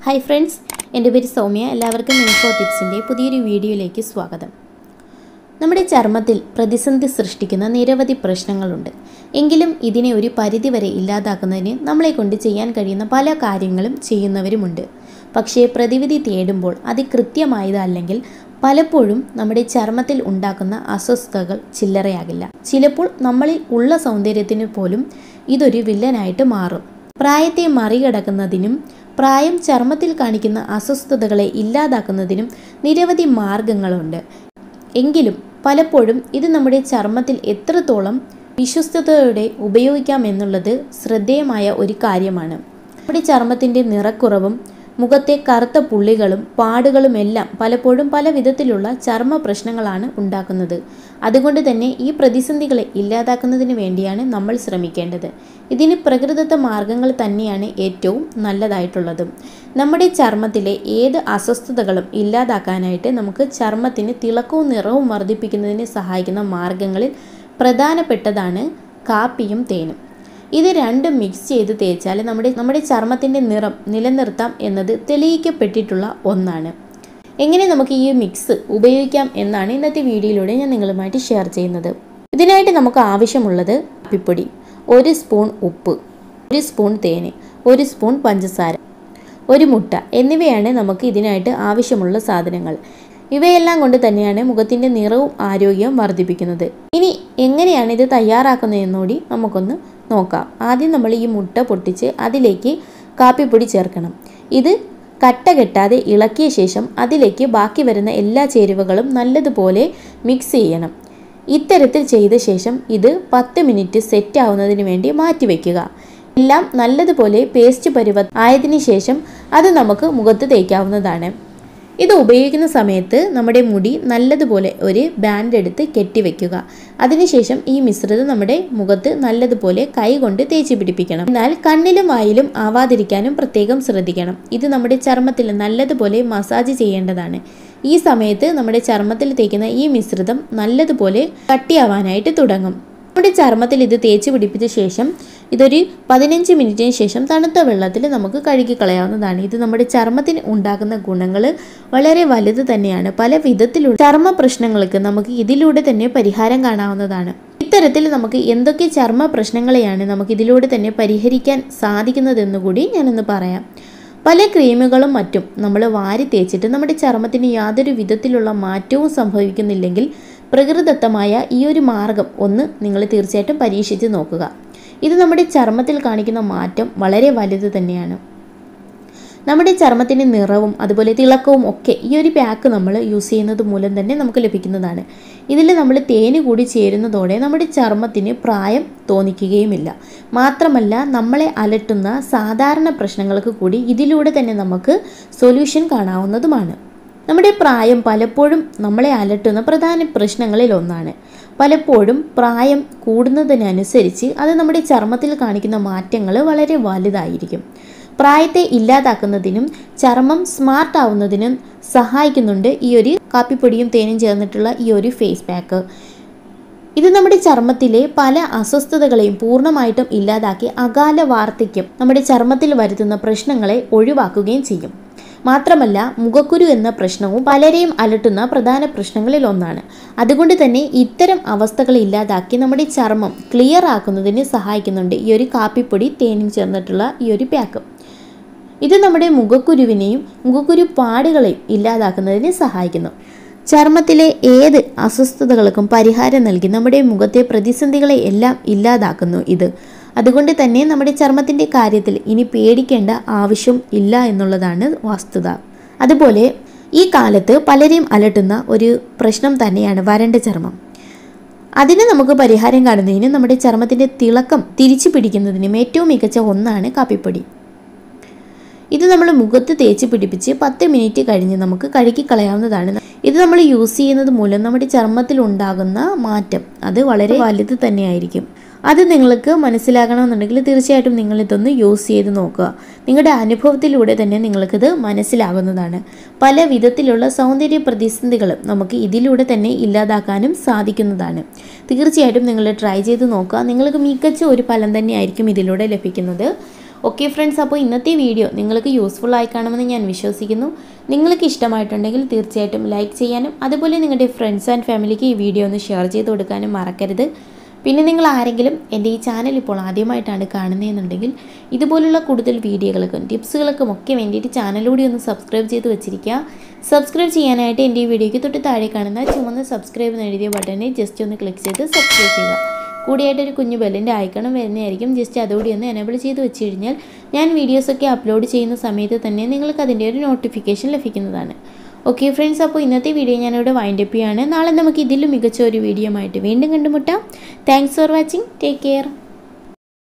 hi friends എൻ്റെ പേര് സൗമ്യ എല്ലാവർക്കും ഇൻഫോ ടിപ്സിൻ്റെ പുതിയൊരു വീഡിയോയിലേക്ക് സ്വാഗതം നമ്മുടെ ചർമ്മത്തിൽ പ്രതിസന്ധി സൃഷ്ടിക്കുന്ന നിരവധി പ്രശ്നങ്ങളുണ്ട് എങ്കിലും ഇതിനെ ഒരു പരിധിവരെ ഇല്ലാതാക്കുന്നതിന് നമ്മളെ കൊണ്ട് ചെയ്യാൻ കഴിയുന്ന പല കാര്യങ്ങളും ചെയ്യുന്നവരുമുണ്ട് പക്ഷേ പ്രതിവിധി തേടുമ്പോൾ അത് കൃത്യമായതല്ലെങ്കിൽ പലപ്പോഴും നമ്മുടെ ചർമ്മത്തിൽ ഉണ്ടാക്കുന്ന അസ്വസ്ഥതകൾ ചില്ലറയാകില്ല ചിലപ്പോൾ നമ്മളിൽ ഉള്ള സൗന്ദര്യത്തിന് പോലും ഇതൊരു വില്ലനായിട്ട് മാറും പ്രായത്തെ മറികടക്കുന്നതിനും പ്രായം ചർമ്മത്തിൽ കാണിക്കുന്ന അസ്വസ്ഥതകളെ ഇല്ലാതാക്കുന്നതിനും നിരവധി മാർഗങ്ങളുണ്ട് എങ്കിലും പലപ്പോഴും ഇത് നമ്മുടെ ചർമ്മത്തിൽ എത്രത്തോളം വിശ്വസ്തയോടെ ഉപയോഗിക്കാം എന്നുള്ളത് ശ്രദ്ധേയമായ ഒരു കാര്യമാണ് നമ്മുടെ ചർമ്മത്തിൻ്റെ നിറക്കുറവും മുഖത്തെ കറുത്ത പുള്ളികളും പാടുകളും എല്ലാം പലപ്പോഴും പല വിധത്തിലുള്ള ചർമ്മ പ്രശ്നങ്ങളാണ് ഉണ്ടാക്കുന്നത് അതുകൊണ്ട് തന്നെ ഈ പ്രതിസന്ധികളെ ഇല്ലാതാക്കുന്നതിന് വേണ്ടിയാണ് നമ്മൾ ശ്രമിക്കേണ്ടത് ഇതിന് പ്രകൃതിദത്ത മാർഗങ്ങൾ തന്നെയാണ് ഏറ്റവും നല്ലതായിട്ടുള്ളതും നമ്മുടെ ചർമ്മത്തിലെ ഏത് അസ്വസ്ഥതകളും ഇല്ലാതാക്കാനായിട്ട് നമുക്ക് ചർമ്മത്തിന് തിളക്കവും നിറവും വർദ്ധിപ്പിക്കുന്നതിന് സഹായിക്കുന്ന മാർഗങ്ങളിൽ പ്രധാനപ്പെട്ടതാണ് കാപ്പിയും തേനും ഇത് രണ്ടും മിക്സ് ചെയ്ത് തേച്ചാൽ നമ്മുടെ നമ്മുടെ ചർമ്മത്തിൻ്റെ നിറം നിലനിർത്താം എന്നത് തെളിയിക്കപ്പെട്ടിട്ടുള്ള ഒന്നാണ് എങ്ങനെ നമുക്ക് ഈ മിക്സ് ഉപയോഗിക്കാം എന്നാണ് ഇന്നത്തെ വീഡിയോയിലൂടെ ഞാൻ നിങ്ങളുമായിട്ട് ഷെയർ ചെയ്യുന്നത് ഇതിനായിട്ട് നമുക്ക് ആവശ്യമുള്ളത് കാപ്പിപ്പൊടി ഒരു സ്പൂൺ ഉപ്പ് ഒരു സ്പൂൺ തേന് ഒരു സ്പൂൺ പഞ്ചസാര ഒരു മുട്ട എന്നിവയാണ് നമുക്ക് ഇതിനായിട്ട് ആവശ്യമുള്ള സാധനങ്ങൾ ഇവയെല്ലാം കൊണ്ട് തന്നെയാണ് മുഖത്തിൻ്റെ നിറവും ആരോഗ്യവും വർദ്ധിപ്പിക്കുന്നത് ഇനി എങ്ങനെയാണ് ഇത് തയ്യാറാക്കുന്നതെന്നുകൂടി നമുക്കൊന്ന് നോക്കാം ആദ്യം നമ്മൾ ഈ മുട്ട പൊട്ടിച്ച് അതിലേക്ക് കാപ്പിപ്പൊടി ചേർക്കണം ഇത് കട്ട കെട്ടാതെ ഇളക്കിയ ശേഷം അതിലേക്ക് ബാക്കി വരുന്ന എല്ലാ ചേരുവകളും നല്ലതുപോലെ മിക്സ് ചെയ്യണം ഇത്തരത്തിൽ ചെയ്ത ശേഷം ഇത് പത്ത് മിനിറ്റ് സെറ്റ് ആവുന്നതിന് വേണ്ടി മാറ്റി വയ്ക്കുക എല്ലാം നല്ലതുപോലെ പേസ്റ്റ് പരുവ ആയതിനു ശേഷം അത് നമുക്ക് മുഖത്ത് തേക്കാവുന്നതാണ് ഇത് ഉപയോഗിക്കുന്ന സമയത്ത് നമ്മുടെ മുടി നല്ലതുപോലെ ഒരു ബാൻഡ് എടുത്ത് കെട്ടിവെക്കുക അതിനുശേഷം ഈ മിശ്രിതം നമ്മുടെ മുഖത്ത് നല്ലതുപോലെ കൈ കൊണ്ട് തേച്ച് പിടിപ്പിക്കണം എന്നാൽ കണ്ണിലും വായിലും ആവാതിരിക്കാനും പ്രത്യേകം ശ്രദ്ധിക്കണം ഇത് നമ്മുടെ ചർമ്മത്തിൽ നല്ലതുപോലെ മസാജ് ചെയ്യേണ്ടതാണ് ഈ സമയത്ത് നമ്മുടെ ചർമ്മത്തിൽ തേക്കുന്ന ഈ മിശ്രിതം നല്ലതുപോലെ കട്ടിയാവാനായിട്ട് തുടങ്ങും നമ്മുടെ ചർമ്മത്തിൽ ഇത് തേച്ച് പിടിപ്പിച്ച ശേഷം ഇതൊരു പതിനഞ്ച് മിനിറ്റിന് ശേഷം തണുത്ത വെള്ളത്തിൽ നമുക്ക് കഴുകി കളയാവുന്നതാണ് ഇത് നമ്മുടെ ചർമ്മത്തിന് ഉണ്ടാക്കുന്ന ഗുണങ്ങൾ വളരെ വലുത് തന്നെയാണ് പല വിധത്തിലുള്ള ചർമ്മ പ്രശ്നങ്ങൾക്ക് നമുക്ക് ഇതിലൂടെ തന്നെ പരിഹാരം കാണാവുന്നതാണ് ഇത്തരത്തിൽ നമുക്ക് എന്തൊക്കെ ചർമ്മ പ്രശ്നങ്ങളെയാണ് നമുക്ക് ഇതിലൂടെ തന്നെ പരിഹരിക്കാൻ സാധിക്കുന്നതെന്ന് കൂടി ഞാനൊന്ന് പറയാം പല ക്രീമുകളും മറ്റും നമ്മൾ വാരി തേച്ചിട്ട് നമ്മുടെ ചർമ്മത്തിന് യാതൊരു വിധത്തിലുള്ള മാറ്റവും സംഭവിക്കുന്നില്ലെങ്കിൽ പ്രകൃതിദത്തമായ ഈ ഒരു മാർഗം ഒന്ന് നിങ്ങൾ തീർച്ചയായിട്ടും പരീക്ഷിച്ച് നോക്കുക ഇത് നമ്മുടെ ചർമ്മത്തിൽ കാണിക്കുന്ന മാറ്റം വളരെ വലുത് തന്നെയാണ് നമ്മുടെ ചർമ്മത്തിൻ്റെ നിറവും അതുപോലെ തിളക്കവും ഒക്കെ ഈ ഒരു പാക്ക് നമ്മൾ യൂസ് ചെയ്യുന്നത് മൂലം തന്നെ നമുക്ക് ലഭിക്കുന്നതാണ് ഇതിൽ നമ്മൾ തേന് കൂടി ചേരുന്നതോടെ നമ്മുടെ ചർമ്മത്തിന് പ്രായം തോന്നിക്കുകയുമില്ല മാത്രമല്ല നമ്മളെ അലട്ടുന്ന സാധാരണ പ്രശ്നങ്ങൾക്ക് കൂടി ഇതിലൂടെ തന്നെ നമുക്ക് സൊല്യൂഷൻ കാണാവുന്നതുമാണ് നമ്മുടെ പ്രായം പലപ്പോഴും നമ്മളെ അലട്ടുന്ന പ്രധാന പ്രശ്നങ്ങളിൽ ഒന്നാണ് പലപ്പോഴും പ്രായം കൂടുന്നതിനനുസരിച്ച് അത് നമ്മുടെ ചർമ്മത്തിൽ കാണിക്കുന്ന മാറ്റങ്ങൾ വളരെ വലുതായിരിക്കും പ്രായത്തെ ഇല്ലാതാക്കുന്നതിനും ചർമ്മം സ്മാർട്ട് ആവുന്നതിനും സഹായിക്കുന്നുണ്ട് ഈ ഒരു കാപ്പിപ്പൊടിയും തേനും ചേർന്നിട്ടുള്ള ഈ ഒരു ഫേസ് പാക്ക് ഇത് നമ്മുടെ ചർമ്മത്തിലെ പല അസ്വസ്ഥതകളെയും പൂർണ്ണമായിട്ടും ഇല്ലാതാക്കി അകാല വാർദ്ധക്യം നമ്മുടെ ചർമ്മത്തിൽ വരുത്തുന്ന പ്രശ്നങ്ങളെ ഒഴിവാക്കുകയും ചെയ്യും മാത്രമല്ല മുഖക്കുരു എന്ന പ്രശ്നവും പലരെയും അലട്ടുന്ന പ്രധാന പ്രശ്നങ്ങളിൽ ഒന്നാണ് അതുകൊണ്ട് തന്നെ ഇത്തരം അവസ്ഥകൾ ഇല്ലാതാക്കി നമ്മുടെ ചർമ്മം ക്ലിയർ ആക്കുന്നതിന് സഹായിക്കുന്നുണ്ട് ഈ ഒരു കാപ്പിപ്പൊടി തേനും ചേർന്നിട്ടുള്ള ഈ ഒരു പാക്ക് ഇത് നമ്മുടെ മുഖക്കുരുവിനെയും മുഖക്കുരു പാടുകളെയും ഇല്ലാതാക്കുന്നതിന് സഹായിക്കുന്നു ചർമ്മത്തിലെ ഏത് അസ്വസ്ഥതകൾക്കും പരിഹാരം നൽകി നമ്മുടെ മുഖത്തെ പ്രതിസന്ധികളെ എല്ലാം ഇല്ലാതാക്കുന്നു ഇത് അതുകൊണ്ട് തന്നെ നമ്മുടെ ചർമ്മത്തിൻ്റെ കാര്യത്തിൽ ഇനി പേടിക്കേണ്ട ആവശ്യം ഇല്ല എന്നുള്ളതാണ് വസ്തുത അതുപോലെ ഈ കാലത്ത് പലരെയും അലട്ടുന്ന ഒരു പ്രശ്നം തന്നെയാണ് വരണ്ട ചർമ്മം അതിന് നമുക്ക് പരിഹാരം കാണുന്നതിന് നമ്മുടെ ചർമ്മത്തിൻ്റെ തിളക്കം തിരിച്ചു പിടിക്കുന്നതിനും ഏറ്റവും മികച്ച ഒന്നാണ് കാപ്പിപ്പൊടി ഇത് നമ്മൾ മുഖത്ത് തേച്ച് പിടിപ്പിച്ച് പത്ത് മിനിറ്റ് കഴിഞ്ഞ് നമുക്ക് കഴുകി കളയാവുന്നതാണ് ഇത് നമ്മൾ യൂസ് ചെയ്യുന്നത് മൂലം നമ്മുടെ ചർമ്മത്തിൽ ഉണ്ടാകുന്ന മാറ്റം അത് വളരെ വലുത് തന്നെയായിരിക്കും അത് നിങ്ങൾക്ക് മനസ്സിലാകണമെന്നുണ്ടെങ്കിൽ തീർച്ചയായിട്ടും നിങ്ങൾ ഇതൊന്ന് യൂസ് ചെയ്ത് നോക്കുക നിങ്ങളുടെ അനുഭവത്തിലൂടെ തന്നെ നിങ്ങൾക്കിത് മനസ്സിലാകുന്നതാണ് പല വിധത്തിലുള്ള സൗന്ദര്യ പ്രതിസന്ധികളും നമുക്ക് ഇതിലൂടെ തന്നെ ഇല്ലാതാക്കാനും സാധിക്കുന്നതാണ് തീർച്ചയായിട്ടും നിങ്ങൾ ട്രൈ ചെയ്ത് നോക്കുക നിങ്ങൾക്ക് മികച്ച ഒരു ഫലം തന്നെയായിരിക്കും ഇതിലൂടെ ലഭിക്കുന്നത് ഓക്കെ ഫ്രണ്ട്സ് അപ്പോൾ ഇന്നത്തെ വീഡിയോ നിങ്ങൾക്ക് യൂസ്ഫുൾ ആയി കാണുമെന്ന് ഞാൻ വിശ്വസിക്കുന്നു നിങ്ങൾക്ക് ഇഷ്ടമായിട്ടുണ്ടെങ്കിൽ തീർച്ചയായിട്ടും ലൈക്ക് ചെയ്യാനും അതുപോലെ നിങ്ങളുടെ ഫ്രണ്ട്സ് ആൻഡ് ഫാമിലിക്ക് ഈ വീഡിയോ ഒന്ന് ഷെയർ ചെയ്ത് കൊടുക്കാനും മറക്കരുത് പിന്നെ നിങ്ങൾ ആരെങ്കിലും എൻ്റെ ഈ ചാനൽ ഇപ്പോൾ ആദ്യമായിട്ടാണ് കാണുന്നതെന്നുണ്ടെങ്കിൽ ഇതുപോലുള്ള കൂടുതൽ വീഡിയോകൾക്കും ടിപ്സുകൾക്കും ഒക്കെ വേണ്ടിയിട്ട് ചാനലൂടെ ഒന്ന് സബ്സ്ക്രൈബ് ചെയ്ത് വെച്ചിരിക്കുക സബ്സ്ക്രൈബ് ചെയ്യാനായിട്ട് എൻ്റെ ഈ വീഡിയോയ്ക്ക് തൊട്ട് താഴെ കാണുന്ന ചുമന്ന സബ്സ്ക്രൈബ് എന്ന് എഴുതിയ ബട്ടനെ ജസ്റ്റ് ഒന്ന് ക്ലിക്ക് ചെയ്ത് സബ്സ്ക്രൈബ് ചെയ്യുക കൂടിയായിട്ട് ഒരു കുഞ്ഞു ബെല്ലിൻ്റെ ഐക്കണും വരുന്നതായിരിക്കും ജസ്റ്റ് അതോടെ ഒന്ന് എനേബിൾ ചെയ്ത് വെച്ച് കഴിഞ്ഞാൽ ഞാൻ വീഡിയോസൊക്കെ അപ്ലോഡ് ചെയ്യുന്ന സമയത്ത് തന്നെ നിങ്ങൾക്ക് അതിൻ്റെ ഒരു നോട്ടിഫിക്കേഷൻ ലഭിക്കുന്നതാണ് ഓക്കെ ഫ്രണ്ട്സ് അപ്പോൾ ഇന്നത്തെ വീഡിയോ ഞാനിവിടെ വൈൻഡപ്പ് ചെയ്യാണ് നാളെ നമുക്ക് ഇതിലും മികച്ച ഒരു വീഡിയോ ആയിട്ട് വീണ്ടും കണ്ടുമുട്ടാം thanks for watching take care